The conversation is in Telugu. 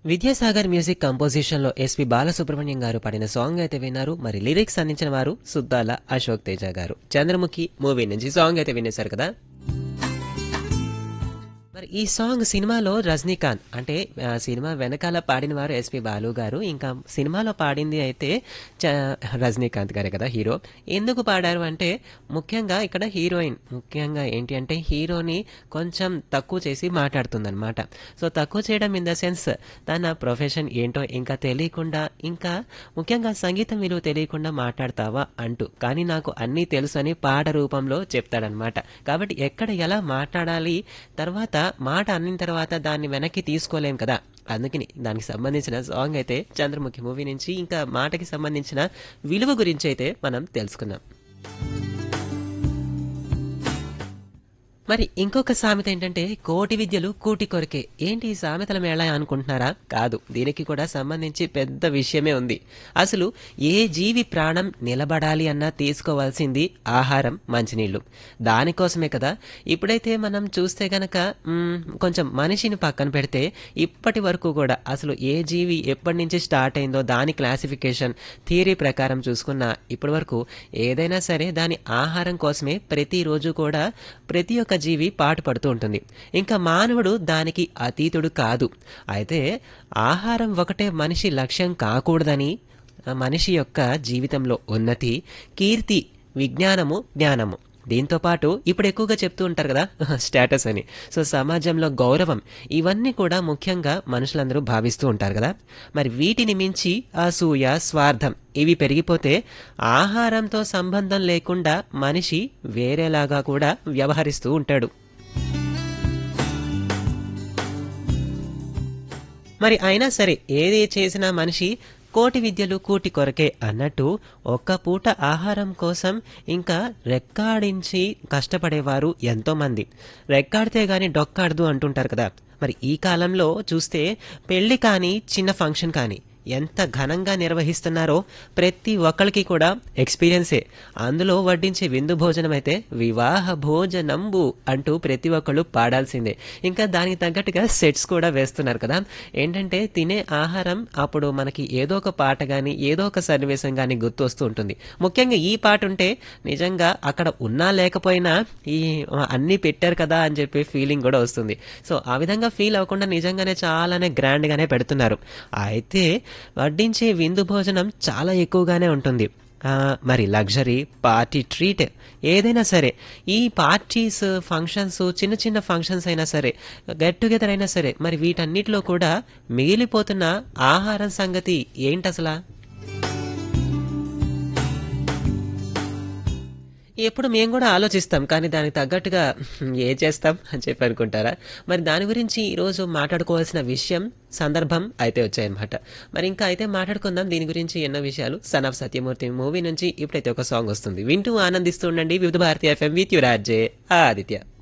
విద్యాసాగర్ మ్యూజిక్ కంపోజిషన్లో ఎస్పి బాలసుబ్రహ్మణ్యం గారు పాడిన సాంగ్ అయితే విన్నారు మరి లిరిక్స్ అందించిన వారు సుద్దాల అశోక్ తేజ గారు చంద్రముఖి మూవీ నుంచి సాంగ్ అయితే వినేశారు కదా మరి ఈ సాంగ్ సినిమాలో రజనీకాంత్ అంటే ఆ సినిమా వెనకాల పాడిన వారు ఎస్పి బాలు గారు ఇంకా సినిమాలో పాడింది అయితే చ- రజనీకాంత్ గారే కదా హీరో ఎందుకు పాడారు అంటే ముఖ్యంగా ఇక్కడ హీరోయిన్ ముఖ్యంగా ఏంటి అంటే హీరోని కొంచెం తక్కువ చేసి మాట్లాడుతుందన్నమాట సో తక్కువ చేయడం ఇన్ ద సెన్స్ తన ప్రొఫెషన్ ఏంటో ఇంకా తెలియకుండా ఇంకా ముఖ్యంగా సంగీతం విలువ తెలియకుండా మాట్లాడతావా అంటూ కానీ నాకు అన్నీ తెలుసు అని పాట రూపంలో చెప్తాడనమాట కాబట్టి ఎక్కడ ఎలా మాట్లాడాలి తర్వాత మాట అన్నిన తర్వాత దాన్ని వెనక్కి తీసుకోలేం కదా అందుకని దానికి సంబంధించిన సాంగ్ అయితే చంద్రముఖి మూవీ నుంచి ఇంకా మాటకి సంబంధించిన విలువ గురించి అయితే మనం తెలుసుకుందాం మరి ఇంకొక సామెత ఏంటంటే కోటి విద్యలు కూటి కొరకే ఏంటి ఈ సామెతల మేళ అనుకుంటున్నారా కాదు దీనికి కూడా సంబంధించి పెద్ద విషయమే ఉంది అసలు ఏ జీవి ప్రాణం నిలబడాలి అన్నా తీసుకోవాల్సింది ఆహారం మంచినీళ్లు దానికోసమే కదా ఇప్పుడైతే మనం చూస్తే గనక మ్, కొంచెం మనిషిని పక్కన పెడితే ఇప్పటి వరకు కూడా అసలు ఏ జీవి ఎప్పటి నుంచి స్టార్ట్ అయిందో దాని క్లాసిఫికేషన్ థియరీ ప్రకారం చూసుకున్నా ఇప్పటి వరకు ఏదైనా సరే దాని ఆహారం కోసమే ప్రతిరోజు కూడా ప్రతి ఒక్క జీవి పాటుపడుతూ ఉంటుంది ఇంకా మానవుడు దానికి అతీతుడు కాదు అయితే ఆహారం ఒకటే మనిషి లక్ష్యం కాకూడదని ఆ మనిషి యొక్క జీవితంలో ఉన్నతి కీర్తి విజ్ఞానము జ్ఞానము దీంతో పాటు ఇప్పుడు ఎక్కువగా చెప్తూ ఉంటారు కదా స్టేటస్ అని సో సమాజంలో గౌరవం ఇవన్నీ కూడా ముఖ్యంగా మనుషులందరూ భావిస్తూ ఉంటారు కదా మరి వీటిని మించి అసూయ స్వార్థం ఇవి పెరిగిపోతే ఆహారంతో సంబంధం లేకుండా మనిషి వేరేలాగా కూడా వ్యవహరిస్తూ ఉంటాడు మరి అయినా సరే ఏది చేసినా మనిషి కోటి విద్యలు కూటి కొరకే అన్నట్టు ఒక్క పూట ఆహారం కోసం ఇంకా రెక్కాడించి కష్టపడేవారు ఎంతో మంది రెక్కాడితే గాని డొక్కాడదు అంటుంటారు కదా మరి ఈ కాలంలో చూస్తే పెళ్లి కానీ చిన్న ఫంక్షన్ కానీ ఎంత ఘనంగా నిర్వహిస్తున్నారో ప్రతి ఒక్కరికి కూడా ఎక్స్పీరియన్సే అందులో వడ్డించే విందు భోజనం అయితే వివాహ భోజనంబు అంటూ ప్రతి ఒక్కళ్ళు పాడాల్సిందే ఇంకా దానికి తగ్గట్టుగా సెట్స్ కూడా వేస్తున్నారు కదా ఏంటంటే తినే ఆహారం అప్పుడు మనకి ఏదో ఒక పాట కానీ ఏదో ఒక సన్నివేశం కానీ గుర్తు వస్తూ ఉంటుంది ముఖ్యంగా ఈ పాట ఉంటే నిజంగా అక్కడ ఉన్నా లేకపోయినా ఈ అన్నీ పెట్టారు కదా అని చెప్పి ఫీలింగ్ కూడా వస్తుంది సో ఆ విధంగా ఫీల్ అవ్వకుండా నిజంగానే చాలానే గ్రాండ్గానే పెడుతున్నారు అయితే వడ్డించే విందు భోజనం చాలా ఎక్కువగానే ఉంటుంది ఆ, మరి లగ్జరీ పార్టీ ట్రీట్ ఏదైనా సరే ఈ పార్టీస్ ఫంక్షన్స్ చిన్న చిన్న ఫంక్షన్స్ అయినా సరే గెట్ టుగెదర్ అయినా సరే మరి వీటన్నిటిలో కూడా మిగిలిపోతున్న ఆహారం సంగతి ఏంటి అసలా ఎప్పుడు మేము కూడా ఆలోచిస్తాం కానీ దానికి తగ్గట్టుగా ఏ చేస్తాం అని చెప్పి అనుకుంటారా మరి దాని గురించి ఈరోజు మాట్లాడుకోవాల్సిన విషయం సందర్భం అయితే వచ్చాయన్నమాట మరి ఇంకా అయితే మాట్లాడుకుందాం దీని గురించి ఎన్నో విషయాలు సన్ ఆఫ్ సత్యమూర్తి మూవీ నుంచి ఇప్పుడైతే ఒక సాంగ్ వస్తుంది వింటూ ఆనందిస్తూ ఉండండి Vividh Bharati FM with your RJ Aditya